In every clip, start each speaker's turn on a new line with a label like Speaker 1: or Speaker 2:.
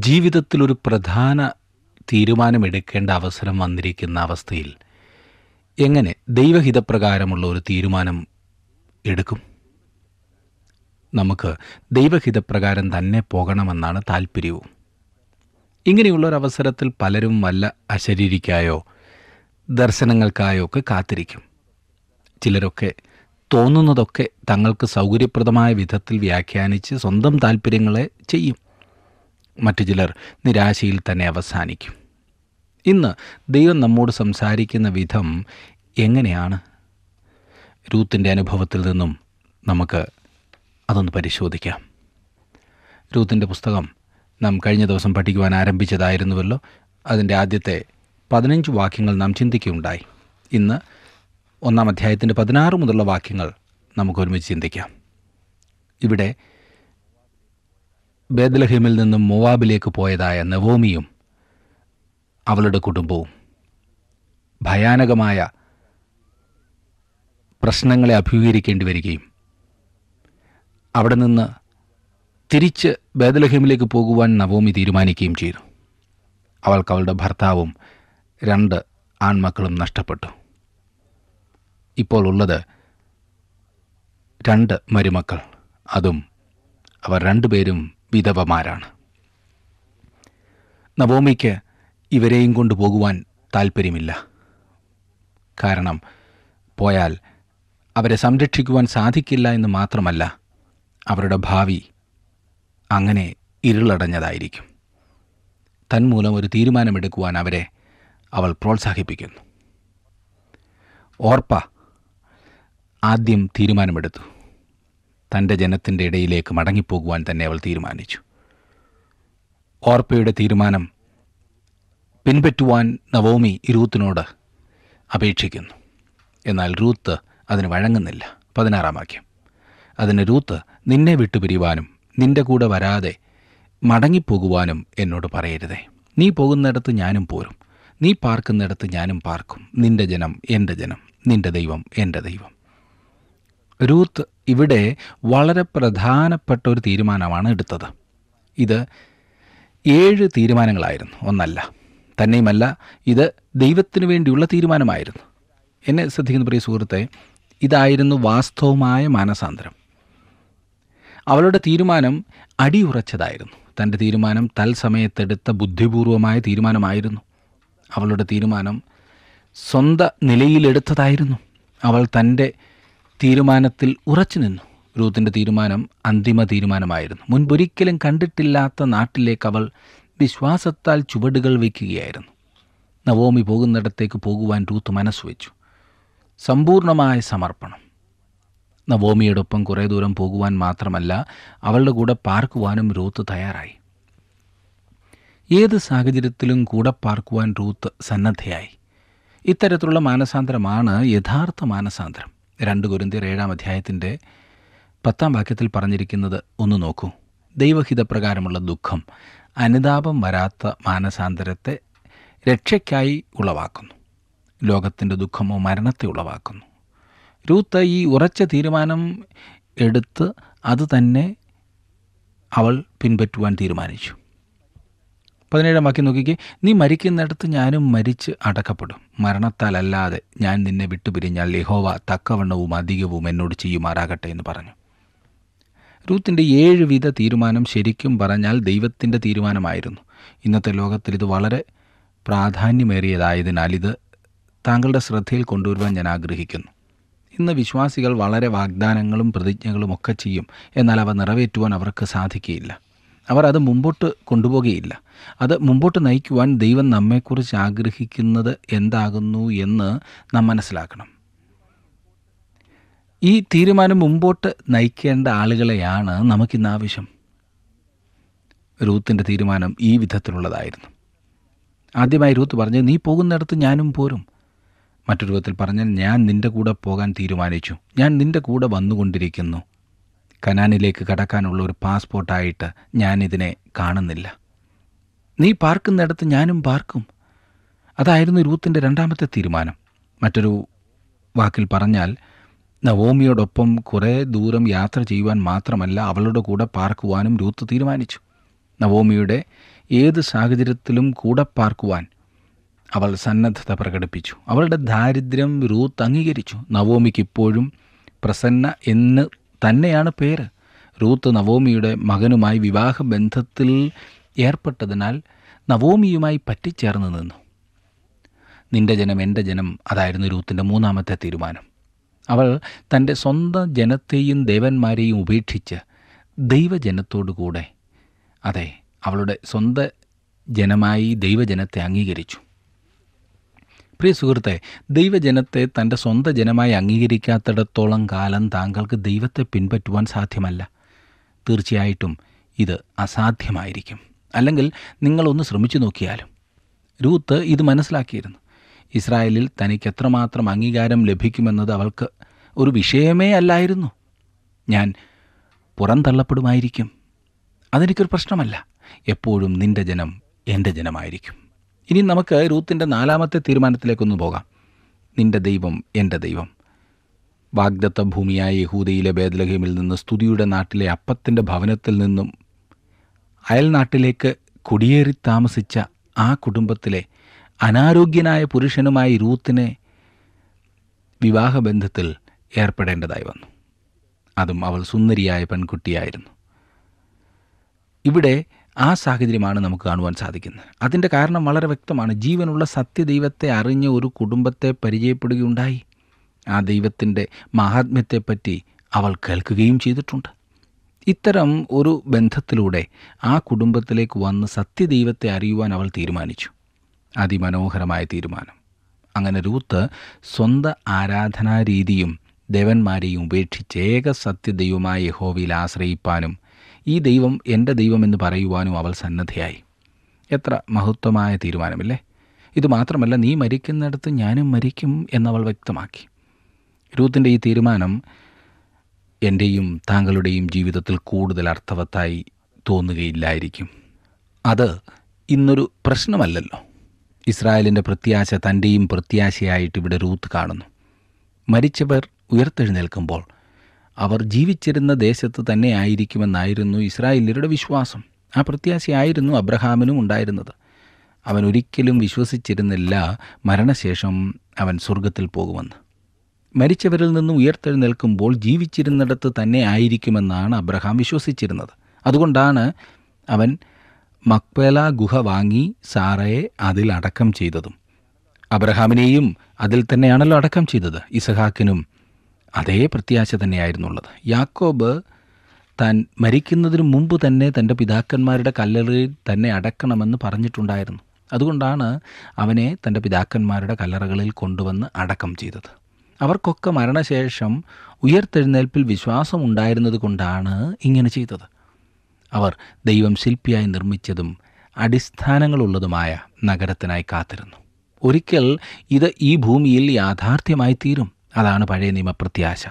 Speaker 1: ജീവിതത്തിലൊരു പ്രധാന തീരുമാനമെടുക്കേണ്ട അവസരം വന്നിരിക്കുന്ന അവസ്ഥയിൽ എങ്ങനെ ദൈവഹിതപ്രകാരമുള്ള ഒരു തീരുമാനം എടുക്കും നമുക്ക് ദൈവഹിതപ്രകാരം തന്നെ പോകണമെന്നാണ് താല്പര്യവും ഇങ്ങനെയുള്ളൊരവസരത്തിൽ പലരും വല്ല അശരീരിക്കായോ ദർശനങ്ങൾക്കായോ ഒക്കെ കാത്തിരിക്കും ചിലരൊക്കെ തോന്നുന്നതൊക്കെ തങ്ങൾക്ക് സൗകര്യപ്രദമായ വിധത്തിൽ വ്യാഖ്യാനിച്ച് സ്വന്തം താല്പര്യങ്ങളെ ചെയ്യും മറ്റു ചിലർ നിരാശയിൽ തന്നെ അവസാനിക്കും ഇന്ന് ദൈവം നമ്മോട് സംസാരിക്കുന്ന വിധം എങ്ങനെയാണ് രൂത്തിൻ്റെ അനുഭവത്തിൽ നിന്നും നമുക്ക് അതൊന്ന് പരിശോധിക്കാം രൂത്തിൻ്റെ പുസ്തകം നാം കഴിഞ്ഞ ദിവസം പഠിക്കുവാൻ ആരംഭിച്ചതായിരുന്നുവല്ലോ അതിൻ്റെ ആദ്യത്തെ പതിനഞ്ച് വാക്യങ്ങൾ നാം ചിന്തിക്കുകയുണ്ടായി ഇന്ന് ഒന്നാം അധ്യായത്തിൻ്റെ പതിനാറ് മുതലുള്ള വാക്യങ്ങൾ നമുക്ക് ഒരുമിച്ച് ചിന്തിക്കാം ഇവിടെ ബേദലഹീമിൽ നിന്നും മൊവാബിലേക്ക് പോയതായ നവോമിയും അവളുടെ കുടുംബവും ഭയാനകമായ പ്രശ്നങ്ങളെ അഭിമുഖീകരിക്കേണ്ടി വരികയും അവിടെ നിന്ന് തിരിച്ച് ബേദലഹീമിലേക്ക് പോകുവാൻ നവോമി തീരുമാനിക്കുകയും ചെയ്തു അവൾക്ക് അവളുടെ ഭർത്താവും രണ്ട് ആൺമക്കളും നഷ്ടപ്പെട്ടു ഇപ്പോൾ ഉള്ളത് രണ്ട് മരുമക്കൾ അതും അവർ രണ്ടുപേരും വിധവമാരാണ് നവോമിക്ക് ഇവരെയും കൊണ്ട് പോകുവാൻ താല്പര്യമില്ല കാരണം പോയാൽ അവരെ സംരക്ഷിക്കുവാൻ സാധിക്കില്ല എന്ന് മാത്രമല്ല അവരുടെ ഭാവി അങ്ങനെ ഇരുളടഞ്ഞതായിരിക്കും തന്മൂലം ഒരു തീരുമാനമെടുക്കുവാൻ അവരെ അവൾ പ്രോത്സാഹിപ്പിക്കുന്നു ഓർപ്പ ആദ്യം തീരുമാനമെടുത്തു തൻ്റെ ജനത്തിൻ്റെ ഇടയിലേക്ക് മടങ്ങിപ്പോകുവാൻ തന്നെ അവൾ തീരുമാനിച്ചു ഓർപ്പയുടെ തീരുമാനം പിൻപറ്റുവാൻ നവോമി രൂത്തിനോട് അപേക്ഷിക്കുന്നു എന്നാൽ റൂത്ത് അതിന് വഴങ്ങുന്നില്ല പതിനാറാം വാക്യം അതിന് റൂത്ത് നിന്നെ വിട്ടുപിരിവാനും നിന്റെ കൂടെ വരാതെ മടങ്ങിപ്പോകുവാനും എന്നോട് പറയരുതേ നീ പോകുന്നിടത്ത് ഞാനും പോരും നീ പാർക്കുന്നിടത്ത് ഞാനും പാർക്കും നിന്റെ ജനം എൻ്റെ ജനം നിന്റെ ദൈവം എൻ്റെ ദൈവം രൂത്ത് ഇവിടെ വളരെ പ്രധാനപ്പെട്ട ഒരു തീരുമാനമാണ് എടുത്തത് ഇത് ഏഴ് തീരുമാനങ്ങളായിരുന്നു ഒന്നല്ല തന്നെയുമല്ല ഇത് ദൈവത്തിനു വേണ്ടിയുള്ള തീരുമാനമായിരുന്നു എന്നെ ശ്രദ്ധിക്കുന്ന പ്രിയ സുഹൃത്തെ ഇതായിരുന്നു വാസ്തവമായ മാനസാന്തരം അവളുടെ തീരുമാനം അടിയുറച്ചതായിരുന്നു തൻ്റെ തീരുമാനം തൽസമയത്തെടുത്ത ബുദ്ധിപൂർവമായ തീരുമാനമായിരുന്നു അവളുടെ തീരുമാനം സ്വന്ത നിലയിലെടുത്തതായിരുന്നു അവൾ തൻ്റെ തീരുമാനത്തിൽ ഉറച്ചു നിന്നു റൂത്തിൻ്റെ തീരുമാനം അന്തിമ തീരുമാനമായിരുന്നു മുൻപൊരിക്കലും കണ്ടിട്ടില്ലാത്ത നാട്ടിലേക്ക് അവൾ വിശ്വാസത്താൽ ചുവടുകൾ വയ്ക്കുകയായിരുന്നു നവോമി പോകുന്നിടത്തേക്ക് പോകുവാൻ റൂത്ത് മനസ്സ് വെച്ചു സമ്പൂർണമായ സമർപ്പണം നവോമിയോടൊപ്പം കുറേ ദൂരം പോകുവാൻ മാത്രമല്ല അവളുടെ കൂടെ പാർക്കുവാനും റൂത്ത് തയ്യാറായി ഏത് സാഹചര്യത്തിലും കൂടെ പാർക്കുവാൻ റൂത്ത് സന്നദ്ധയായി ഇത്തരത്തിലുള്ള മാനസാന്തരമാണ് യഥാർത്ഥ മാനസാന്തരം രണ്ട് കുരുന്തിയർ ഏഴാം അധ്യായത്തിൻ്റെ പത്താം വാക്യത്തിൽ പറഞ്ഞിരിക്കുന്നത് ഒന്ന് നോക്കൂ ദൈവഹിതപ്രകാരമുള്ള ദുഃഖം അനുതാപം വരാത്ത മാനസാന്തരത്തെ രക്ഷയ്ക്കായി ഉളവാക്കുന്നു ലോകത്തിൻ്റെ ദുഃഖമോ മരണത്തെ ഉളവാക്കുന്നു രൂത്ത് ഈ ഉറച്ച തീരുമാനം എടുത്ത് അത് തന്നെ അവൾ പിൻപറ്റുവാൻ തീരുമാനിച്ചു പതിനേഴാം വാക്യം നോക്കിക്കേ നീ മരിക്കുന്നിടത്ത് ഞാനും മരിച്ച് അടക്കപ്പെടും മരണത്താലല്ലാതെ ഞാൻ നിന്നെ വിട്ടുപിരിഞ്ഞാൽ യഹോവ തക്കവണ്ണവും അധികവും എന്നോട് ചെയ്യുമാറാകട്ടെ എന്ന് പറഞ്ഞു രൂത്തിൻ്റെ ഏഴ് വിധ തീരുമാനം ശരിക്കും പറഞ്ഞാൽ ദൈവത്തിൻ്റെ തീരുമാനമായിരുന്നു ഇന്നത്തെ ലോകത്തിൽ ഇത് വളരെ പ്രാധാന്യമേറിയതായതിനാൽ ഇത് താങ്കളുടെ ശ്രദ്ധയിൽ കൊണ്ടുവരുവാൻ ഞാൻ ആഗ്രഹിക്കുന്നു ഇന്ന് വിശ്വാസികൾ വളരെ വാഗ്ദാനങ്ങളും പ്രതിജ്ഞകളും ഒക്കെ ചെയ്യും എന്നാൽ അവ നിറവേറ്റുവാൻ അവർക്ക് സാധിക്കുകയില്ല അവർ അത് മുമ്പോട്ട് കൊണ്ടുപോകുകയില്ല അത് മുമ്പോട്ട് നയിക്കുവാൻ ദൈവം നമ്മെക്കുറിച്ച് ആഗ്രഹിക്കുന്നത് എന്താകുന്നു എന്ന് നാം മനസ്സിലാക്കണം ഈ തീരുമാനം മുമ്പോട്ട് നയിക്കേണ്ട ആളുകളെയാണ് നമുക്കിന്ന് ആവശ്യം റൂത്തിൻ്റെ തീരുമാനം ഈ വിധത്തിലുള്ളതായിരുന്നു ആദ്യമായി റൂത്ത് പറഞ്ഞു നീ പോകുന്നിടത്ത് ഞാനും പോരും മറ്റൊരു വിധത്തിൽ പറഞ്ഞാൽ ഞാൻ നിന്റെ കൂടെ പോകാൻ തീരുമാനിച്ചു ഞാൻ നിന്റെ കൂടെ വന്നുകൊണ്ടിരിക്കുന്നു കനാനിലേക്ക് കടക്കാനുള്ള ഒരു പാസ്പോർട്ടായിട്ട് ഞാനിതിനെ കാണുന്നില്ല നീ പാർക്കുന്നിടത്ത് ഞാനും പാർക്കും അതായിരുന്നു രൂത്തിൻ്റെ രണ്ടാമത്തെ തീരുമാനം മറ്റൊരു വാക്കിൽ പറഞ്ഞാൽ നവോമിയോടൊപ്പം കുറേ ദൂരം യാത്ര ചെയ്യുവാൻ മാത്രമല്ല അവളുടെ കൂടെ പാർക്കുവാനും രൂത്ത് തീരുമാനിച്ചു നവോമിയുടെ ഏത് സാഹചര്യത്തിലും കൂടെ പാർക്കുവാൻ അവൾ സന്നദ്ധത പ്രകടിപ്പിച്ചു അവളുടെ ദാരിദ്ര്യം റൂത്ത് അംഗീകരിച്ചു നവോമിക്ക് ഇപ്പോഴും പ്രസന്ന എന്ന് തന്നെയാണ് പേര് റൂത്ത് നവോമിയുടെ മകനുമായി വിവാഹ ബന്ധത്തിൽ ഏർപ്പെട്ടതിനാൽ നവോമിയുമായി പറ്റിച്ചേർന്ന് നിന്നു നിന്റെ ജനം എൻ്റെ ജനം അതായിരുന്നു രൂത്തിൻ്റെ മൂന്നാമത്തെ തീരുമാനം അവൾ തൻ്റെ സ്വന്തം ജനത്തെയും ദേവന്മാരെയും ഉപേക്ഷിച്ച് ദൈവജനത്തോടു കൂടെ അതെ അവളുടെ സ്വന്തം ജനമായി ദൈവജനത്തെ അംഗീകരിച്ചു പ്രിയ സുഹൃത്തെ ദൈവജനത്തെ തൻ്റെ സ്വന്തം ജനമായി അംഗീകരിക്കാത്തിടത്തോളം കാലം താങ്കൾക്ക് ദൈവത്തെ പിൻപറ്റുവാൻ സാധ്യമല്ല തീർച്ചയായിട്ടും ഇത് അസാധ്യമായിരിക്കും അല്ലെങ്കിൽ നിങ്ങളൊന്ന് ശ്രമിച്ചു നോക്കിയാലും രൂത്ത് ഇത് മനസ്സിലാക്കിയിരുന്നു ഇസ്രായേലിൽ തനിക്ക് എത്രമാത്രം അംഗീകാരം ലഭിക്കുമെന്നത് അവൾക്ക് ഒരു വിഷയമേ അല്ലായിരുന്നു ഞാൻ പുറന്തള്ളപ്പെടുമായിരിക്കും അതെനിക്കൊരു പ്രശ്നമല്ല എപ്പോഴും നിന്റെ ജനം എൻ്റെ ജനമായിരിക്കും ഇനി നമുക്ക് രൂത്തിൻ്റെ നാലാമത്തെ തീരുമാനത്തിലേക്കൊന്ന് പോകാം നിന്റെ ദൈവം എൻ്റെ ദൈവം വാഗ്ദത്ത ഭൂമിയായ യഹൂദയിലെ ബേദലഹീമിൽ നിന്ന് സ്തുതിയുടെ നാട്ടിലെ അപ്പത്തിൻ്റെ ഭവനത്തിൽ നിന്നും അയൽനാട്ടിലേക്ക് കുടിയേറി താമസിച്ച ആ കുടുംബത്തിലെ അനാരോഗ്യനായ പുരുഷനുമായി രൂത്തിനെ വിവാഹബന്ധത്തിൽ ഏർപ്പെടേണ്ടതായി വന്നു അതും അവൾ സുന്ദരിയായ പെൺകുട്ടിയായിരുന്നു ഇവിടെ ആ സാഹചര്യമാണ് നമുക്ക് കാണുവാൻ സാധിക്കുന്നത് അതിൻ്റെ കാരണം വളരെ വ്യക്തമാണ് ജീവനുള്ള സത്യദൈവത്തെ അറിഞ്ഞ ഒരു കുടുംബത്തെ പരിചയപ്പെടുകയുണ്ടായി ആ ദൈവത്തിൻ്റെ മഹാത്മ്യത്തെപ്പറ്റി അവൾ കേൾക്കുകയും ചെയ്തിട്ടുണ്ട് ഇത്തരം ഒരു ബന്ധത്തിലൂടെ ആ കുടുംബത്തിലേക്ക് വന്ന് സത്യദൈവത്തെ അറിയുവാൻ അവൾ തീരുമാനിച്ചു അതിമനോഹരമായ തീരുമാനം അങ്ങനെ രൂത്ത് സ്വന്തം ആരാധനാരീതിയും ദേവന്മാരെയും ഉപേക്ഷിച്ച് ഏക സത്യദൈവമായ യഹോവയിൽ ആശ്രയിപ്പാനും ഈ ദൈവം എൻ്റെ ദൈവമെന്ന് പറയുവാനും അവൾ സന്നദ്ധയായി എത്ര മഹത്വമായ തീരുമാനമില്ലേ ഇത് മാത്രമല്ല നീ മരിക്കുന്നിടത്ത് ഞാനും മരിക്കും എന്നവൾ വ്യക്തമാക്കി രൂത്തിൻ്റെ ഈ തീരുമാനം എൻ്റെയും താങ്കളുടെയും ജീവിതത്തിൽ കൂടുതൽ അർത്ഥവത്തായി തോന്നുകയില്ലായിരിക്കും അത് ഇന്നൊരു പ്രശ്നമല്ലല്ലോ ഇസ്രായേലിൻ്റെ പ്രത്യാശ തൻ്റെയും പ്രത്യാശയായിട്ട് ഇവിടെ റൂത്ത് കാണുന്നു മരിച്ചവർ ഉയർത്തെഴുന്നേൽക്കുമ്പോൾ അവർ ജീവിച്ചിരുന്ന ദേശത്ത് തന്നെ ആയിരിക്കുമെന്നായിരുന്നു ഇസ്രായേലിയരുടെ വിശ്വാസം ആ പ്രത്യാശയായിരുന്നു അബ്രഹാമിനും ഉണ്ടായിരുന്നത് അവൻ ഒരിക്കലും വിശ്വസിച്ചിരുന്നില്ല മരണശേഷം അവൻ സ്വർഗത്തിൽ പോകുമെന്ന് മരിച്ചവരിൽ നിന്നും ഉയർത്തെഴുന്നേൽക്കുമ്പോൾ ജീവിച്ചിരുന്നിടത്ത് തന്നെ ആയിരിക്കുമെന്നാണ് അബ്രഹാം വിശ്വസിച്ചിരുന്നത് അതുകൊണ്ടാണ് അവൻ മക്പേല ഗുഹ വാങ്ങി സാറയെ അതിൽ അടക്കം ചെയ്തതും അബ്രഹാമിനെയും അതിൽ തന്നെയാണല്ലോ അടക്കം ചെയ്തത് ഇസഹാക്കിനും അതേ പ്രത്യാശ തന്നെയായിരുന്നുള്ളത് യാക്കോബ് താൻ മരിക്കുന്നതിന് മുമ്പ് തന്നെ തൻ്റെ പിതാക്കന്മാരുടെ കല്ലറയിൽ തന്നെ അടക്കണമെന്ന് പറഞ്ഞിട്ടുണ്ടായിരുന്നു അതുകൊണ്ടാണ് അവനെ തൻ്റെ പിതാക്കന്മാരുടെ കല്ലറകളിൽ കൊണ്ടുവന്ന് അടക്കം ചെയ്തത് അവർക്കൊക്കെ മരണശേഷം ഉയർത്തെഴുന്നേൽപ്പിൽ വിശ്വാസമുണ്ടായിരുന്നത് കൊണ്ടാണ് ഇങ്ങനെ ചെയ്തത് അവർ ദൈവം ശില്പിയായി നിർമ്മിച്ചതും അടിസ്ഥാനങ്ങളുള്ളതുമായ നഗരത്തിനായി കാത്തിരുന്നു ഒരിക്കൽ ഇത് ഈ ഭൂമിയിൽ യാഥാർത്ഥ്യമായി തീരും അതാണ് പഴയ നിയമപ്രത്യാശ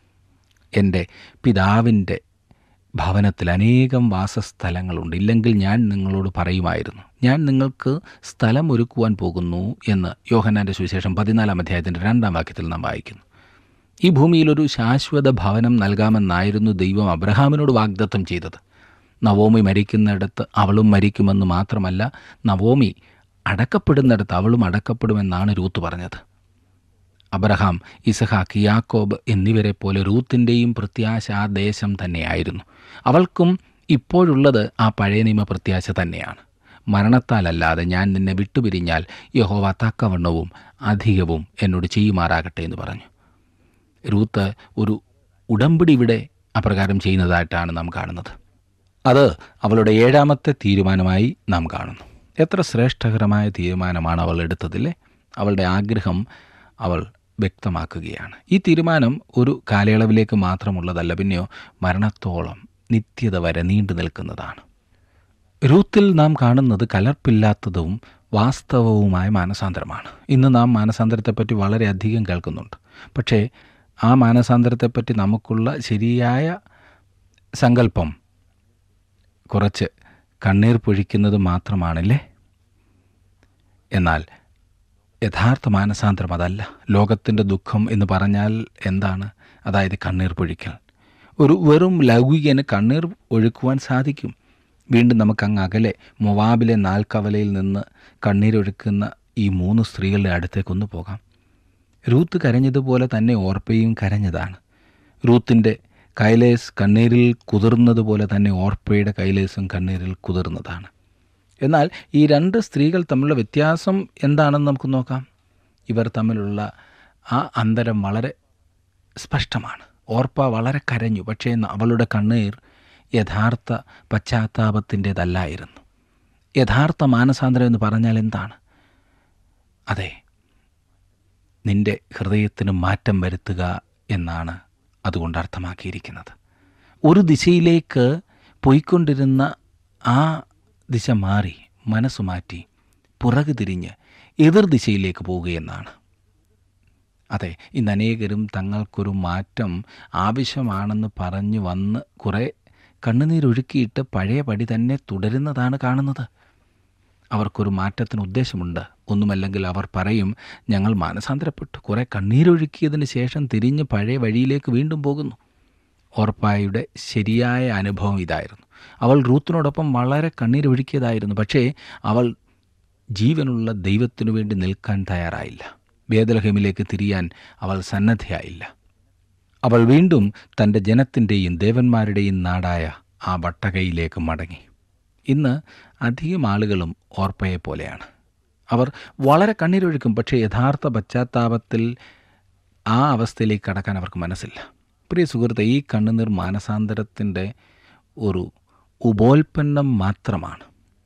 Speaker 1: എൻ്റെ പിതാവിൻ്റെ ഭവനത്തിൽ അനേകം വാസസ്ഥലങ്ങളുണ്ട് ഇല്ലെങ്കിൽ ഞാൻ നിങ്ങളോട് പറയുമായിരുന്നു ഞാൻ നിങ്ങൾക്ക് സ്ഥലം ഒരുക്കുവാൻ പോകുന്നു എന്ന് യോഹന്നാൻ്റെ സുവിശേഷം പതിനാലാം അധ്യായത്തിൻ്റെ രണ്ടാം വാക്യത്തിൽ നാം വായിക്കുന്നു ഈ ഭൂമിയിലൊരു ശാശ്വത ഭവനം നൽകാമെന്നായിരുന്നു ദൈവം അബ്രഹാമിനോട് വാഗ്ദത്തം ചെയ്തത് നവോമി മരിക്കുന്നിടത്ത് അവളും മരിക്കുമെന്ന് മാത്രമല്ല നവോമി അടക്കപ്പെടുന്നിടത്ത് അവളും അടക്കപ്പെടുമെന്നാണ് രൂത്ത് പറഞ്ഞത് അബ്രഹാം ഇസഹാക്ക് യാക്കോബ് എന്നിവരെ പോലെ റൂത്തിൻ്റെയും പ്രത്യാശ ആ ദേശം തന്നെയായിരുന്നു അവൾക്കും ഇപ്പോഴുള്ളത് ആ പഴയ നിയമ പ്രത്യാശ തന്നെയാണ് മരണത്താലല്ലാതെ ഞാൻ നിന്നെ വിട്ടുപിരിഞ്ഞാൽ യഹോവ തക്കവണ്ണവും അധികവും എന്നോട് ചെയ്യുമാറാകട്ടെ എന്ന് പറഞ്ഞു രൂത്ത് ഒരു ഉടമ്പടി ഇവിടെ അപ്രകാരം ചെയ്യുന്നതായിട്ടാണ് നാം കാണുന്നത് അത് അവളുടെ ഏഴാമത്തെ തീരുമാനമായി നാം കാണുന്നു എത്ര ശ്രേഷ്ഠകരമായ തീരുമാനമാണ് അവൾ എടുത്തതില്ലേ അവളുടെ ആഗ്രഹം അവൾ വ്യക്തമാക്കുകയാണ് ഈ തീരുമാനം ഒരു കാലയളവിലേക്ക് മാത്രമുള്ളതല്ല പിന്നെയോ മരണത്തോളം നിത്യത വരെ നീണ്ടു നിൽക്കുന്നതാണ് രൂത്തിൽ നാം കാണുന്നത് കലർപ്പില്ലാത്തതും വാസ്തവവുമായ മാനസാന്തരമാണ് ഇന്ന് നാം മാനസാന്തരത്തെപ്പറ്റി വളരെയധികം കേൾക്കുന്നുണ്ട് പക്ഷേ ആ മാനസാന്തരത്തെപ്പറ്റി നമുക്കുള്ള ശരിയായ സങ്കല്പം കുറച്ച് കണ്ണീർ പൊഴിക്കുന്നത് മാത്രമാണല്ലേ എന്നാൽ യഥാർത്ഥ മാനസാന്തരം അതല്ല ലോകത്തിൻ്റെ ദുഃഖം എന്ന് പറഞ്ഞാൽ എന്താണ് അതായത് കണ്ണീർ പൊഴിക്കൽ ഒരു വെറും ലൗകികന് കണ്ണീർ ഒഴുക്കുവാൻ സാധിക്കും വീണ്ടും നമുക്ക് അങ്ങ് അകലെ മൊവാബിലെ നാൽക്കവലയിൽ നിന്ന് കണ്ണീരൊഴുക്കുന്ന ഈ മൂന്ന് സ്ത്രീകളുടെ അടുത്തേക്കൊന്ന് പോകാം റൂത്ത് കരഞ്ഞതുപോലെ തന്നെ ഓർപ്പയും കരഞ്ഞതാണ് റൂത്തിൻ്റെ കൈലേസ് കണ്ണീരിൽ കുതിർന്നതുപോലെ തന്നെ ഓർപ്പയുടെ കൈലേസും കണ്ണീരിൽ കുതിർന്നതാണ് എന്നാൽ ഈ രണ്ട് സ്ത്രീകൾ തമ്മിലുള്ള വ്യത്യാസം എന്താണെന്ന് നമുക്ക് നോക്കാം ഇവർ തമ്മിലുള്ള ആ അന്തരം വളരെ സ്പഷ്ടമാണ് ഓർപ്പ വളരെ കരഞ്ഞു പക്ഷേ അവളുടെ കണ്ണീർ യഥാർത്ഥ പശ്ചാത്താപത്തിൻ്റേതല്ലായിരുന്നു യഥാർത്ഥ മാനസാന്തരം എന്ന് പറഞ്ഞാൽ എന്താണ് അതെ നിന്റെ ഹൃദയത്തിന് മാറ്റം വരുത്തുക എന്നാണ് അതുകൊണ്ട് അർത്ഥമാക്കിയിരിക്കുന്നത് ഒരു ദിശയിലേക്ക് പോയിക്കൊണ്ടിരുന്ന ആ ദിശ മാറി മനസ്സ് മാറ്റി പുറകു തിരിഞ്ഞ് എതിർ ദിശയിലേക്ക് പോവുകയെന്നാണ് അതെ ഇന്ന് അനേകരും തങ്ങൾക്കൊരു മാറ്റം ആവശ്യമാണെന്ന് പറഞ്ഞു വന്ന് കുറേ കണ്ണുനീരൊഴുക്കിയിട്ട് പഴയ പടി തന്നെ തുടരുന്നതാണ് കാണുന്നത് അവർക്കൊരു മാറ്റത്തിന് ഉദ്ദേശമുണ്ട് ഒന്നുമല്ലെങ്കിൽ അവർ പറയും ഞങ്ങൾ മാനസാന്തരപ്പെട്ടു കുറേ കണ്ണീരൊഴുക്കിയതിന് ശേഷം തിരിഞ്ഞ് പഴയ വഴിയിലേക്ക് വീണ്ടും പോകുന്നു ഓർപ്പായുടെ ശരിയായ അനുഭവം ഇതായിരുന്നു അവൾ റൂത്തിനോടൊപ്പം വളരെ കണ്ണീരൊഴുക്കിയതായിരുന്നു പക്ഷേ അവൾ ജീവനുള്ള ദൈവത്തിനു വേണ്ടി നിൽക്കാൻ തയ്യാറായില്ല വേദലഹമിലേക്ക് തിരിയാൻ അവൾ സന്നദ്ധയായില്ല അവൾ വീണ്ടും തൻ്റെ ജനത്തിൻ്റെയും ദേവന്മാരുടെയും നാടായ ആ വട്ടകയിലേക്ക് മടങ്ങി ഇന്ന് അധികം ആളുകളും ഓർപ്പയെ പോലെയാണ് അവർ വളരെ കണ്ണീരൊഴുക്കും പക്ഷേ യഥാർത്ഥ പശ്ചാത്താപത്തിൽ ആ അവസ്ഥയിലേക്ക് കടക്കാൻ അവർക്ക് മനസ്സില്ല പ്രിയ സുഹൃത്തെ ഈ കണ്ണുനീർ മാനസാന്തരത്തിൻ്റെ ഒരു ഉപോൽപ്പന്നം മാത്രമാണ്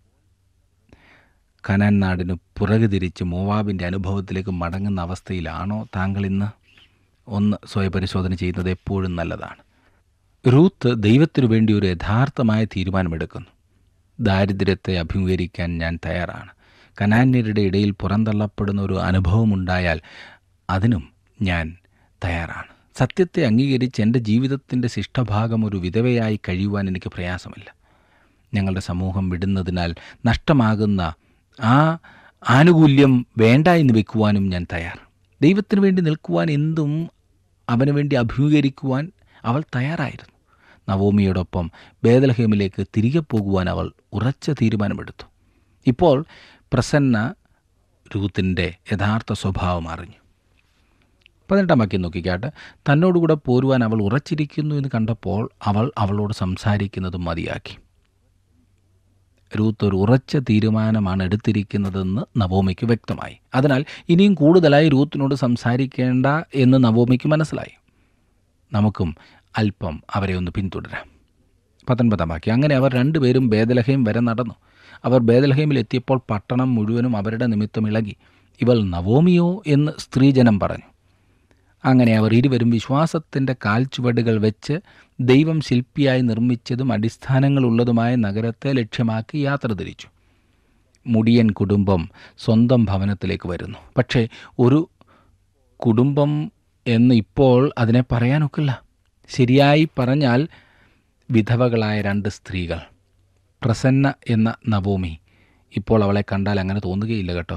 Speaker 1: കനാൻ നാടിന് പുറകു തിരിച്ച് മോവാബിൻ്റെ അനുഭവത്തിലേക്ക് മടങ്ങുന്ന അവസ്ഥയിലാണോ താങ്കൾ ഇന്ന് ഒന്ന് സ്വയപരിശോധന ചെയ്യുന്നത് എപ്പോഴും നല്ലതാണ് റൂത്ത് ദൈവത്തിനു വേണ്ടി ഒരു യഥാർത്ഥമായ തീരുമാനമെടുക്കുന്നു ദാരിദ്ര്യത്തെ അഭിമുഖീകരിക്കാൻ ഞാൻ തയ്യാറാണ് കനാന്യരുടെ ഇടയിൽ പുറന്തള്ളപ്പെടുന്ന ഒരു അനുഭവമുണ്ടായാൽ അതിനും ഞാൻ തയ്യാറാണ് സത്യത്തെ അംഗീകരിച്ച് എൻ്റെ ജീവിതത്തിൻ്റെ ശിഷ്ടഭാഗം ഒരു വിധവയായി കഴിയുവാൻ എനിക്ക് പ്രയാസമില്ല ഞങ്ങളുടെ സമൂഹം വിടുന്നതിനാൽ നഷ്ടമാകുന്ന ആ ആനുകൂല്യം വേണ്ട എന്ന് വെക്കുവാനും ഞാൻ തയ്യാർ ദൈവത്തിന് വേണ്ടി നിൽക്കുവാൻ എന്തും അവന് വേണ്ടി അഭിമുഖീകരിക്കുവാൻ അവൾ തയ്യാറായിരുന്നു നവോമിയോടൊപ്പം ബേദലഹേമിലേക്ക് തിരികെ പോകുവാൻ അവൾ ഉറച്ച തീരുമാനമെടുത്തു ഇപ്പോൾ പ്രസന്ന രൂത്തിൻ്റെ യഥാർത്ഥ സ്വഭാവം അറിഞ്ഞു പതിനെട്ടാം വാക്യം നോക്കിക്കാട്ട് തന്നോടുകൂടെ പോരുവാൻ അവൾ ഉറച്ചിരിക്കുന്നു എന്ന് കണ്ടപ്പോൾ അവൾ അവളോട് സംസാരിക്കുന്നത് മതിയാക്കി രൂത്ത് ഒരു ഉറച്ച തീരുമാനമാണ് എടുത്തിരിക്കുന്നതെന്ന് നവോമിക്ക് വ്യക്തമായി അതിനാൽ ഇനിയും കൂടുതലായി രൂത്തിനോട് സംസാരിക്കേണ്ട എന്ന് നവോമിക്ക് മനസ്സിലായി നമുക്കും അല്പം അവരെ ഒന്ന് പിന്തുടരാം പത്തൊൻപതാം വാക്യം അങ്ങനെ അവർ രണ്ടുപേരും ബേദലഹയും വരെ നടന്നു അവർ ബേദലഹയിമിൽ എത്തിയപ്പോൾ പട്ടണം മുഴുവനും അവരുടെ നിമിത്തം ഇളകി ഇവൾ നവോമിയോ എന്ന് സ്ത്രീജനം പറഞ്ഞു അങ്ങനെ അവർ ഇരുവരും വിശ്വാസത്തിൻ്റെ കാൽച്ചുവടുകൾ വെച്ച് ദൈവം ശില്പിയായി നിർമ്മിച്ചതും അടിസ്ഥാനങ്ങളുള്ളതുമായ നഗരത്തെ ലക്ഷ്യമാക്കി യാത്ര തിരിച്ചു മുടിയൻ കുടുംബം സ്വന്തം ഭവനത്തിലേക്ക് വരുന്നു പക്ഷേ ഒരു കുടുംബം എന്ന് ഇപ്പോൾ അതിനെ പറയാനൊക്കില്ല ശരിയായി പറഞ്ഞാൽ വിധവകളായ രണ്ട് സ്ത്രീകൾ പ്രസന്ന എന്ന നവോമി ഇപ്പോൾ അവളെ കണ്ടാൽ അങ്ങനെ തോന്നുകയില്ല കേട്ടോ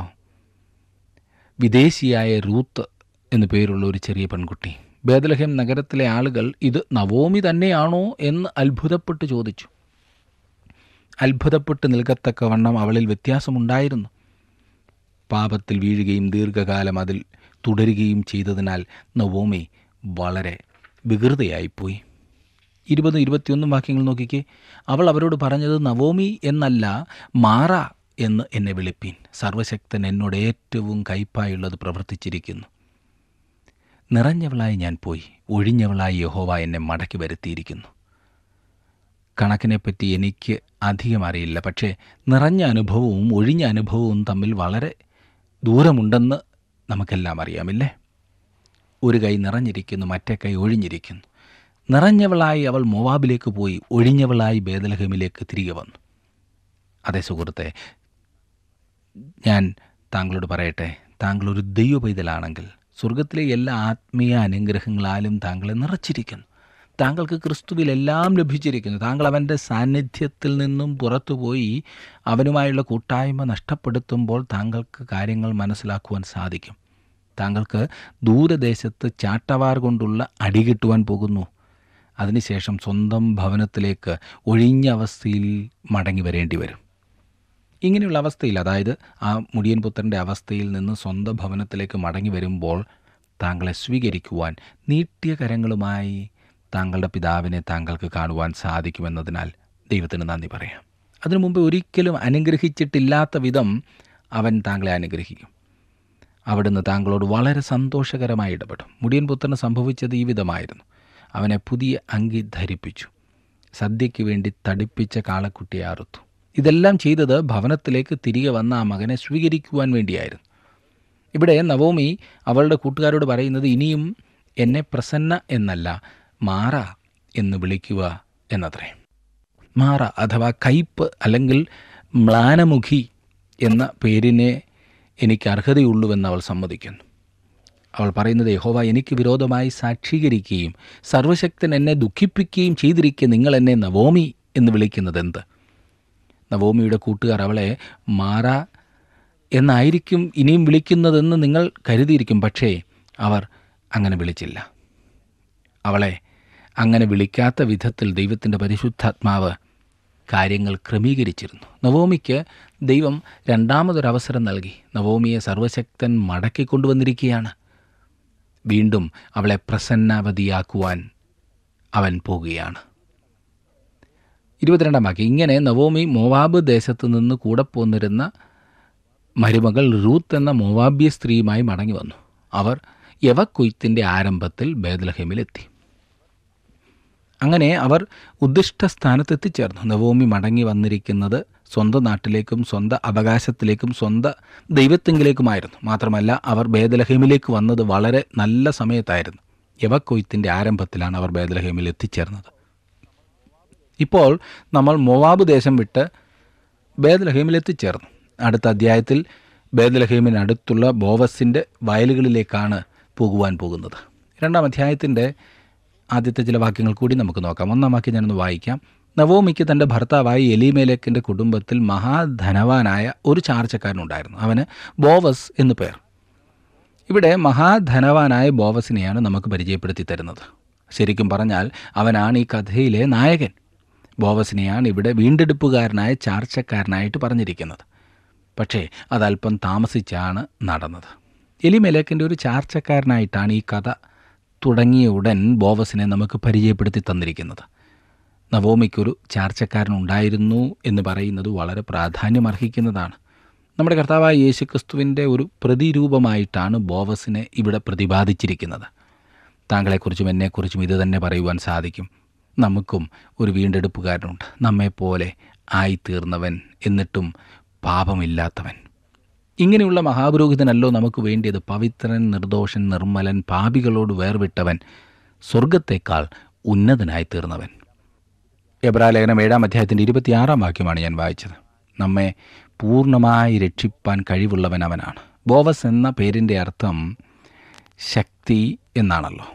Speaker 1: വിദേശിയായ റൂത്ത് എന്നു പേരുള്ള ഒരു ചെറിയ പെൺകുട്ടി ബേദലഹം നഗരത്തിലെ ആളുകൾ ഇത് നവോമി തന്നെയാണോ എന്ന് അത്ഭുതപ്പെട്ട് ചോദിച്ചു അത്ഭുതപ്പെട്ട് നിൽക്കത്തക്കവണ്ണം അവളിൽ വ്യത്യാസമുണ്ടായിരുന്നു പാപത്തിൽ വീഴുകയും ദീർഘകാലം അതിൽ തുടരുകയും ചെയ്തതിനാൽ നവോമി വളരെ വികൃതയായിപ്പോയി ഇരുപതും ഇരുപത്തിയൊന്നും വാക്യങ്ങൾ നോക്കിക്കേ അവൾ അവരോട് പറഞ്ഞത് നവോമി എന്നല്ല മാറ എന്ന് എന്നെ വിളിപ്പീൻ സർവശക്തൻ എന്നോട് ഏറ്റവും കയ്പായുള്ളത് പ്രവർത്തിച്ചിരിക്കുന്നു നിറഞ്ഞവളായി ഞാൻ പോയി ഒഴിഞ്ഞവളായി യഹോവ എന്നെ മടക്കി വരുത്തിയിരിക്കുന്നു കണക്കിനെപ്പറ്റി എനിക്ക് അധികം അറിയില്ല പക്ഷേ നിറഞ്ഞ അനുഭവവും ഒഴിഞ്ഞ അനുഭവവും തമ്മിൽ വളരെ ദൂരമുണ്ടെന്ന് നമുക്കെല്ലാം അറിയാമില്ലേ ഒരു കൈ നിറഞ്ഞിരിക്കുന്നു മറ്റേ കൈ ഒഴിഞ്ഞിരിക്കുന്നു നിറഞ്ഞവളായി അവൾ മോവാബിലേക്ക് പോയി ഒഴിഞ്ഞവളായി ബേദലഹമിലേക്ക് തിരികെ വന്നു അതേ സുഹൃത്തെ ഞാൻ താങ്കളോട് പറയട്ടെ താങ്കളൊരു ദൈവ പൈതലാണെങ്കിൽ സ്വർഗത്തിലെ എല്ലാ ആത്മീയ അനുഗ്രഹങ്ങളാലും താങ്കളെ നിറച്ചിരിക്കുന്നു താങ്കൾക്ക് ക്രിസ്തുവിൽ എല്ലാം ലഭിച്ചിരിക്കുന്നു താങ്കൾ അവൻ്റെ സാന്നിധ്യത്തിൽ നിന്നും പുറത്തുപോയി അവനുമായുള്ള കൂട്ടായ്മ നഷ്ടപ്പെടുത്തുമ്പോൾ താങ്കൾക്ക് കാര്യങ്ങൾ മനസ്സിലാക്കുവാൻ സാധിക്കും താങ്കൾക്ക് ദൂരദേശത്ത് ചാട്ടവാർ കൊണ്ടുള്ള അടി കിട്ടുവാൻ പോകുന്നു അതിനുശേഷം സ്വന്തം ഭവനത്തിലേക്ക് ഒഴിഞ്ഞ അവസ്ഥയിൽ മടങ്ങി വരേണ്ടി വരും ഇങ്ങനെയുള്ള അവസ്ഥയിൽ അതായത് ആ മുടിയൻ പുത്രൻ്റെ അവസ്ഥയിൽ നിന്ന് സ്വന്തം ഭവനത്തിലേക്ക് മടങ്ങി വരുമ്പോൾ താങ്കളെ സ്വീകരിക്കുവാൻ നീട്ടിയ കരങ്ങളുമായി താങ്കളുടെ പിതാവിനെ താങ്കൾക്ക് കാണുവാൻ സാധിക്കുമെന്നതിനാൽ ദൈവത്തിന് നന്ദി പറയാം അതിനു മുമ്പ് ഒരിക്കലും അനുഗ്രഹിച്ചിട്ടില്ലാത്ത വിധം അവൻ താങ്കളെ അനുഗ്രഹിക്കും അവിടുന്ന് താങ്കളോട് വളരെ സന്തോഷകരമായി ഇടപെടും മുടിയൻ പുത്രന് സംഭവിച്ചത് ഈ വിധമായിരുന്നു അവനെ പുതിയ അങ്കി ധരിപ്പിച്ചു സദ്യയ്ക്ക് വേണ്ടി തടിപ്പിച്ച കാളക്കുട്ടിയെ അറുത്തു ഇതെല്ലാം ചെയ്തത് ഭവനത്തിലേക്ക് തിരികെ വന്ന ആ മകനെ സ്വീകരിക്കുവാൻ വേണ്ടിയായിരുന്നു ഇവിടെ നവോമി അവളുടെ കൂട്ടുകാരോട് പറയുന്നത് ഇനിയും എന്നെ പ്രസന്ന എന്നല്ല മാറ എന്ന് വിളിക്കുക എന്നത്രേ മാറ അഥവാ കയ്പ് അല്ലെങ്കിൽ മ്ലാനമുഖി എന്ന പേരിനെ എനിക്ക് അർഹതയുള്ളൂവെന്ന് അവൾ സമ്മതിക്കുന്നു അവൾ പറയുന്നത് യഹോവ എനിക്ക് വിരോധമായി സാക്ഷീകരിക്കുകയും സർവശക്തൻ എന്നെ ദുഃഖിപ്പിക്കുകയും ചെയ്തിരിക്കെ നിങ്ങൾ എന്നെ നവോമി എന്ന് വിളിക്കുന്നത് എന്ത് നവോമിയുടെ കൂട്ടുകാർ അവളെ മാറ എന്നായിരിക്കും ഇനിയും വിളിക്കുന്നതെന്ന് നിങ്ങൾ കരുതിയിരിക്കും പക്ഷേ അവർ അങ്ങനെ വിളിച്ചില്ല അവളെ അങ്ങനെ വിളിക്കാത്ത വിധത്തിൽ ദൈവത്തിൻ്റെ പരിശുദ്ധാത്മാവ് കാര്യങ്ങൾ ക്രമീകരിച്ചിരുന്നു നവോമിക്ക് ദൈവം രണ്ടാമതൊരവസരം നൽകി നവോമിയെ സർവശക്തൻ മടക്കിക്കൊണ്ടുവന്നിരിക്കുകയാണ് വീണ്ടും അവളെ പ്രസന്നാവതിയാക്കുവാൻ അവൻ പോകുകയാണ് ഇരുപത്തിരണ്ടാം വാക്യം ഇങ്ങനെ നവോമി മോവാബ് ദേശത്ത് നിന്ന് കൂടെ പോന്നിരുന്ന മരുമകൾ റൂത്ത് എന്ന മോവാബ്യ സ്ത്രീയുമായി മടങ്ങി വന്നു അവർ യവക്കൊയ്ത്തിൻ്റെ ആരംഭത്തിൽ ബേദലഹേമിലെത്തി അങ്ങനെ അവർ ഉദ്ദിഷ്ട സ്ഥാനത്തെത്തിച്ചേർന്നു നവോമി മടങ്ങി വന്നിരിക്കുന്നത് സ്വന്തം നാട്ടിലേക്കും സ്വന്തം അവകാശത്തിലേക്കും സ്വന്തം ദൈവത്തെങ്കിലേക്കുമായിരുന്നു മാത്രമല്ല അവർ ബേദലഹേമിലേക്ക് വന്നത് വളരെ നല്ല സമയത്തായിരുന്നു യവക്കൊയ്ത്തിൻ്റെ ആരംഭത്തിലാണ് അവർ ബേദലഹേമിൽ എത്തിച്ചേർന്നത് ഇപ്പോൾ നമ്മൾ മൊവാബ് ദേശം വിട്ട് ബേദലഹേമിൽ എത്തിച്ചേർന്നു അടുത്ത അധ്യായത്തിൽ ബേദലഹേമിനടുത്തുള്ള ബോവസിൻ്റെ വയലുകളിലേക്കാണ് പോകുവാൻ പോകുന്നത് രണ്ടാം അധ്യായത്തിൻ്റെ ആദ്യത്തെ ചില വാക്യങ്ങൾ കൂടി നമുക്ക് നോക്കാം ഒന്നാം വാക്യം ഞാനൊന്ന് വായിക്കാം നവോമിക്ക് തൻ്റെ ഭർത്താവായ എലിമേലേക്കിൻ്റെ കുടുംബത്തിൽ മഹാധനവാനായ ഒരു ചാർച്ചക്കാരനുണ്ടായിരുന്നു അവന് ബോവസ് എന്നു പേർ ഇവിടെ മഹാധനവാനായ ബോവസിനെയാണ് നമുക്ക് പരിചയപ്പെടുത്തി തരുന്നത് ശരിക്കും പറഞ്ഞാൽ അവനാണ് ഈ കഥയിലെ നായകൻ ബോവസിനെയാണ് ഇവിടെ വീണ്ടെടുപ്പുകാരനായ ചാർച്ചക്കാരനായിട്ട് പറഞ്ഞിരിക്കുന്നത് പക്ഷേ അതല്പം താമസിച്ചാണ് നടന്നത് എലിമെലേക്കിൻ്റെ ഒരു ചാർച്ചക്കാരനായിട്ടാണ് ഈ കഥ തുടങ്ങിയ ഉടൻ ബോവസിനെ നമുക്ക് പരിചയപ്പെടുത്തി തന്നിരിക്കുന്നത് നവോമിക്കൊരു ചാർച്ചക്കാരനുണ്ടായിരുന്നു എന്ന് പറയുന്നത് വളരെ പ്രാധാന്യമർഹിക്കുന്നതാണ് നമ്മുടെ കർത്താവായ യേശുക്രിസ്തുവിൻ്റെ ഒരു പ്രതിരൂപമായിട്ടാണ് ബോവസിനെ ഇവിടെ പ്രതിപാദിച്ചിരിക്കുന്നത് താങ്കളെക്കുറിച്ചും എന്നെക്കുറിച്ചും ഇത് തന്നെ പറയുവാൻ സാധിക്കും നമുക്കും ഒരു വീണ്ടെടുപ്പുകാരനുണ്ട് നമ്മെപ്പോലെ ആയിത്തീർന്നവൻ എന്നിട്ടും പാപമില്ലാത്തവൻ ഇങ്ങനെയുള്ള മഹാപുരോഹിതനല്ലോ നമുക്ക് വേണ്ടിയത് പവിത്രൻ നിർദോഷൻ നിർമ്മലൻ പാപികളോട് വേർവിട്ടവൻ സ്വർഗത്തേക്കാൾ ഉന്നതനായി തീർന്നവൻ എബ്രാലേഖനം ഏഴാം അധ്യായത്തിൻ്റെ ഇരുപത്തിയാറാം വാക്യമാണ് ഞാൻ വായിച്ചത് നമ്മെ പൂർണ്ണമായി രക്ഷിപ്പാൻ കഴിവുള്ളവൻ അവനാണ് ബോവസ് എന്ന പേരിൻ്റെ അർത്ഥം ശക്തി എന്നാണല്ലോ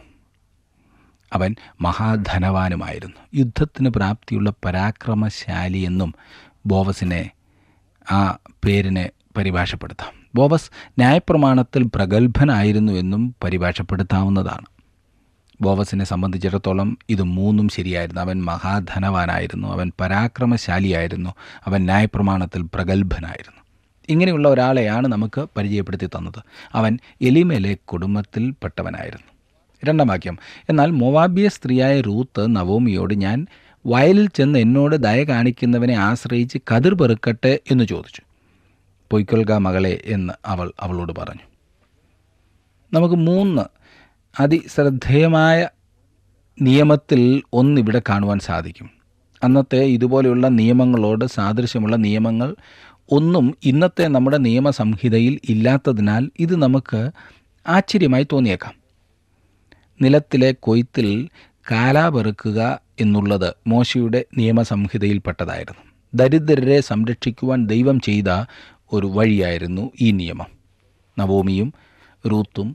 Speaker 1: അവൻ മഹാധനവാനുമായിരുന്നു യുദ്ധത്തിന് പ്രാപ്തിയുള്ള പരാക്രമശാലി എന്നും ബോവസിനെ ആ പേരിനെ പരിഭാഷപ്പെടുത്താം ബോവസ് ന്യായപ്രമാണത്തിൽ പ്രഗത്ഭനായിരുന്നു എന്നും പരിഭാഷപ്പെടുത്താവുന്നതാണ് ബോവസിനെ സംബന്ധിച്ചിടത്തോളം ഇത് മൂന്നും ശരിയായിരുന്നു അവൻ മഹാധനവാനായിരുന്നു അവൻ പരാക്രമശാലിയായിരുന്നു അവൻ ന്യായപ്രമാണത്തിൽ പ്രഗത്ഭനായിരുന്നു ഇങ്ങനെയുള്ള ഒരാളെയാണ് നമുക്ക് പരിചയപ്പെടുത്തി തന്നത് അവൻ എലിമേലെ കുടുംബത്തിൽപ്പെട്ടവനായിരുന്നു രണ്ടാം വാക്യം എന്നാൽ മൊവാബിയ സ്ത്രീയായ റൂത്ത് നവോമിയോട് ഞാൻ വയലിൽ ചെന്ന് എന്നോട് ദയ കാണിക്കുന്നവനെ ആശ്രയിച്ച് കതിർ പെറുക്കട്ടെ എന്ന് ചോദിച്ചു പൊയ്ക്കൊൽക മകളെ എന്ന് അവൾ അവളോട് പറഞ്ഞു നമുക്ക് മൂന്ന് അതിശ്രദ്ധേയമായ നിയമത്തിൽ ഒന്നിവിടെ കാണുവാൻ സാധിക്കും അന്നത്തെ ഇതുപോലെയുള്ള നിയമങ്ങളോട് സാദൃശ്യമുള്ള നിയമങ്ങൾ ഒന്നും ഇന്നത്തെ നമ്മുടെ നിയമസംഹിതയിൽ ഇല്ലാത്തതിനാൽ ഇത് നമുക്ക് ആശ്ചര്യമായി തോന്നിയേക്കാം നിലത്തിലെ കൊയ്ത്തിൽ കാലാപെറുക്കുക എന്നുള്ളത് മോശയുടെ നിയമസംഹിതയിൽപ്പെട്ടതായിരുന്നു ദരിദ്രരെ സംരക്ഷിക്കുവാൻ ദൈവം ചെയ്ത ഒരു വഴിയായിരുന്നു ഈ നിയമം നവോമിയും റൂത്തും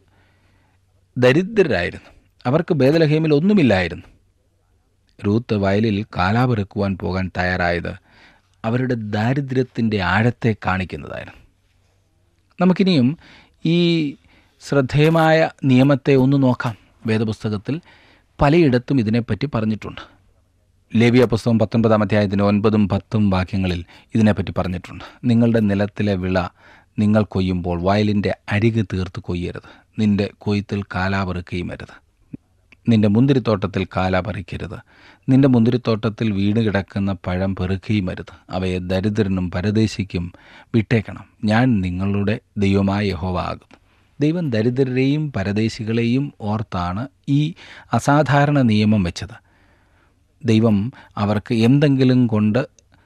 Speaker 1: ദരിദ്രരായിരുന്നു അവർക്ക് ബേദലഹേമിൽ ഒന്നുമില്ലായിരുന്നു റൂത്ത് വയലിൽ കാലാപെറുക്കുവാൻ പോകാൻ തയ്യാറായത് അവരുടെ ദാരിദ്ര്യത്തിൻ്റെ ആഴത്തെ കാണിക്കുന്നതായിരുന്നു നമുക്കിനിയും ഈ ശ്രദ്ധേയമായ നിയമത്തെ ഒന്ന് നോക്കാം വേദപുസ്തകത്തിൽ പലയിടത്തും ഇതിനെപ്പറ്റി പറഞ്ഞിട്ടുണ്ട് ലേവിയ പുസ്തകം പത്തൊൻപതാം അധ്യായത്തിന് ഒൻപതും പത്തും വാക്യങ്ങളിൽ ഇതിനെപ്പറ്റി പറഞ്ഞിട്ടുണ്ട് നിങ്ങളുടെ നിലത്തിലെ വിള നിങ്ങൾ കൊയ്യുമ്പോൾ വയലിൻ്റെ അരിക് തീർത്ത് കൊയ്യരുത് നിന്റെ കൊയ്ത്തിൽ കാലാപെറുക്കുകയും അരുത് നിന്റെ മുന്തിരിത്തോട്ടത്തിൽ കാല പറിക്കരുത് നിന്റെ മുന്തിരിത്തോട്ടത്തിൽ വീണ് കിടക്കുന്ന പഴം പെറുക്കുകയും അരുത് അവയെ ദരിദ്രനും പരദേശിക്കും വിട്ടേക്കണം ഞാൻ നിങ്ങളുടെ ദൈവമായ യഹോവ ആകുന്നു ദൈവം ദരിദ്രരെയും പരദേശികളെയും ഓർത്താണ് ഈ അസാധാരണ നിയമം വെച്ചത് ദൈവം അവർക്ക് എന്തെങ്കിലും കൊണ്ട്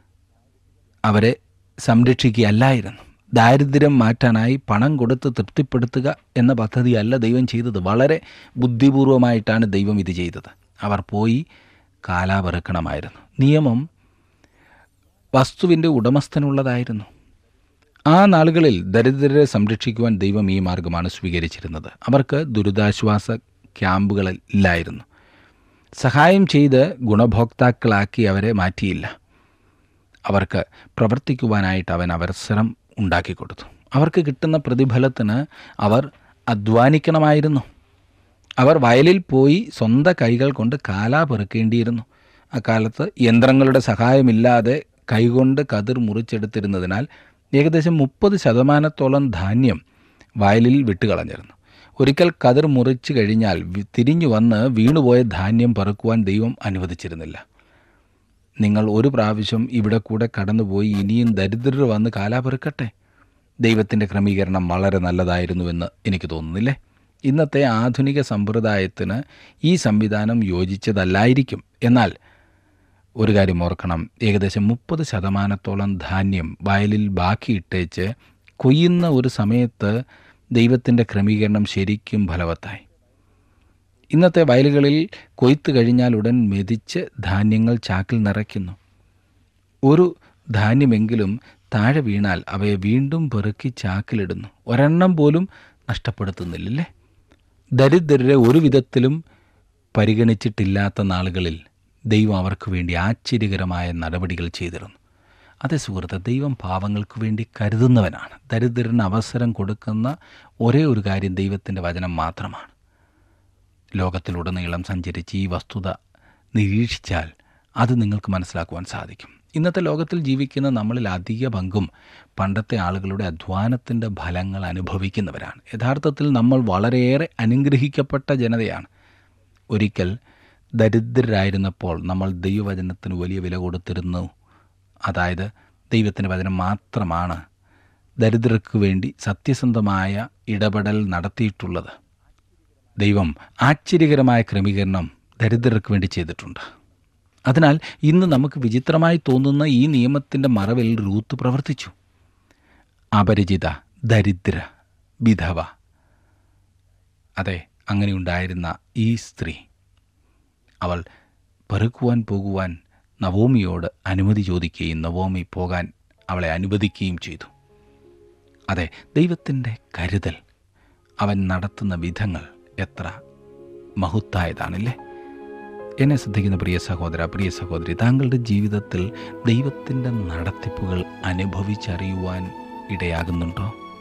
Speaker 1: അവരെ സംരക്ഷിക്കുകയല്ലായിരുന്നു ദാരിദ്ര്യം മാറ്റാനായി പണം കൊടുത്ത് തൃപ്തിപ്പെടുത്തുക എന്ന പദ്ധതിയല്ല ദൈവം ചെയ്തത് വളരെ ബുദ്ധിപൂർവമായിട്ടാണ് ദൈവം ഇത് ചെയ്തത് അവർ പോയി കാലാപെറുക്കണമായിരുന്നു നിയമം വസ്തുവിൻ്റെ ഉടമസ്ഥനുള്ളതായിരുന്നു ആ നാളുകളിൽ ദരിദ്രരെ സംരക്ഷിക്കുവാൻ ദൈവം ഈ മാർഗമാണ് സ്വീകരിച്ചിരുന്നത് അവർക്ക് ദുരിതാശ്വാസ ക്യാമ്പുകളില്ലായിരുന്നു സഹായം ചെയ്ത് ഗുണഭോക്താക്കളാക്കി അവരെ മാറ്റിയില്ല അവർക്ക് പ്രവർത്തിക്കുവാനായിട്ട് അവൻ അവസരം ഉണ്ടാക്കിക്കൊടുത്തു അവർക്ക് കിട്ടുന്ന പ്രതിഫലത്തിന് അവർ അധ്വാനിക്കണമായിരുന്നു അവർ വയലിൽ പോയി സ്വന്തം കൈകൾ കൊണ്ട് കാലാ പെറുക്കേണ്ടിയിരുന്നു അക്കാലത്ത് യന്ത്രങ്ങളുടെ സഹായമില്ലാതെ കൈകൊണ്ട് കതിർ മുറിച്ചെടുത്തിരുന്നതിനാൽ ഏകദേശം മുപ്പത് ശതമാനത്തോളം ധാന്യം വയലിൽ വിട്ടുകളഞ്ഞിരുന്നു ഒരിക്കൽ കതിർ മുറിച്ചു കഴിഞ്ഞാൽ വി- തിരിഞ്ഞു വന്ന് വീണുപോയ ധാന്യം പെറുക്കുവാൻ ദൈവം അനുവദിച്ചിരുന്നില്ല നിങ്ങൾ ഒരു പ്രാവശ്യം ഇവിടെ കൂടെ കടന്നുപോയി ഇനിയും ദരിദ്രർ വന്ന് കാലാപെറുക്കട്ടെ ദൈവത്തിൻ്റെ ക്രമീകരണം വളരെ നല്ലതായിരുന്നുവെന്ന് എനിക്ക് തോന്നുന്നില്ലേ ഇന്നത്തെ ആധുനിക സമ്പ്രദായത്തിന് ഈ സംവിധാനം യോജിച്ചതല്ലായിരിക്കും എന്നാൽ ഒരു കാര്യം ഓർക്കണം ഏകദേശം മുപ്പത് ശതമാനത്തോളം ധാന്യം വയലിൽ ബാക്കിയിട്ടേച്ച് കൊയ്യുന്ന ഒരു സമയത്ത് ദൈവത്തിൻ്റെ ക്രമീകരണം ശരിക്കും ഫലവത്തായി ഇന്നത്തെ വയലുകളിൽ കൊയ്ത്ത് കഴിഞ്ഞാൽ ഉടൻ മെതിച്ച് ധാന്യങ്ങൾ ചാക്കിൽ നിറയ്ക്കുന്നു ഒരു ധാന്യമെങ്കിലും താഴെ വീണാൽ അവയെ വീണ്ടും പെറുക്കി ചാക്കിലിടുന്നു ഒരെണ്ണം പോലും നഷ്ടപ്പെടുത്തുന്നില്ലല്ലേ ദരിദ്രരെ ഒരു വിധത്തിലും പരിഗണിച്ചിട്ടില്ലാത്ത നാളുകളിൽ ദൈവം അവർക്ക് വേണ്ടി ആശ്ചര്യകരമായ നടപടികൾ ചെയ്തിരുന്നു അതേ സുഹൃത്ത് ദൈവം പാവങ്ങൾക്ക് വേണ്ടി കരുതുന്നവനാണ് ദരിദ്രന് അവസരം കൊടുക്കുന്ന ഒരേ ഒരു കാര്യം ദൈവത്തിൻ്റെ വചനം മാത്രമാണ് ലോകത്തിലുടനീളം സഞ്ചരിച്ച് ഈ വസ്തുത നിരീക്ഷിച്ചാൽ അത് നിങ്ങൾക്ക് മനസ്സിലാക്കുവാൻ സാധിക്കും ഇന്നത്തെ ലോകത്തിൽ ജീവിക്കുന്ന നമ്മളിൽ അധിക പങ്കും പണ്ടത്തെ ആളുകളുടെ അധ്വാനത്തിൻ്റെ ഫലങ്ങൾ അനുഭവിക്കുന്നവരാണ് യഥാർത്ഥത്തിൽ നമ്മൾ വളരെയേറെ അനുഗ്രഹിക്കപ്പെട്ട ജനതയാണ് ഒരിക്കൽ ദരിദ്രരായിരുന്നപ്പോൾ നമ്മൾ ദൈവവചനത്തിന് വലിയ വില കൊടുത്തിരുന്നു അതായത് ദൈവത്തിൻ്റെ വചനം മാത്രമാണ് ദരിദ്രർക്ക് വേണ്ടി സത്യസന്ധമായ ഇടപെടൽ നടത്തിയിട്ടുള്ളത് ദൈവം ആശ്ചര്യകരമായ ക്രമീകരണം ദരിദ്രർക്ക് വേണ്ടി ചെയ്തിട്ടുണ്ട് അതിനാൽ ഇന്ന് നമുക്ക് വിചിത്രമായി തോന്നുന്ന ഈ നിയമത്തിൻ്റെ മറവിൽ റൂത്ത് പ്രവർത്തിച്ചു അപരിചിത ദരിദ്ര വിധവ അതെ അങ്ങനെ ഉണ്ടായിരുന്ന ഈ സ്ത്രീ അവൾ പെറുക്കുവാൻ പോകുവാൻ നവോമിയോട് അനുമതി ചോദിക്കുകയും നവോമി പോകാൻ അവളെ അനുവദിക്കുകയും ചെയ്തു അതെ ദൈവത്തിൻ്റെ കരുതൽ അവൻ നടത്തുന്ന വിധങ്ങൾ എത്ര മഹത്തായതാണല്ലേ എന്നെ ശ്രദ്ധിക്കുന്ന പ്രിയ സഹോദര പ്രിയ സഹോദരി താങ്കളുടെ ജീവിതത്തിൽ ദൈവത്തിൻ്റെ നടത്തിപ്പുകൾ അനുഭവിച്ചറിയുവാൻ ഇടയാകുന്നുണ്ടോ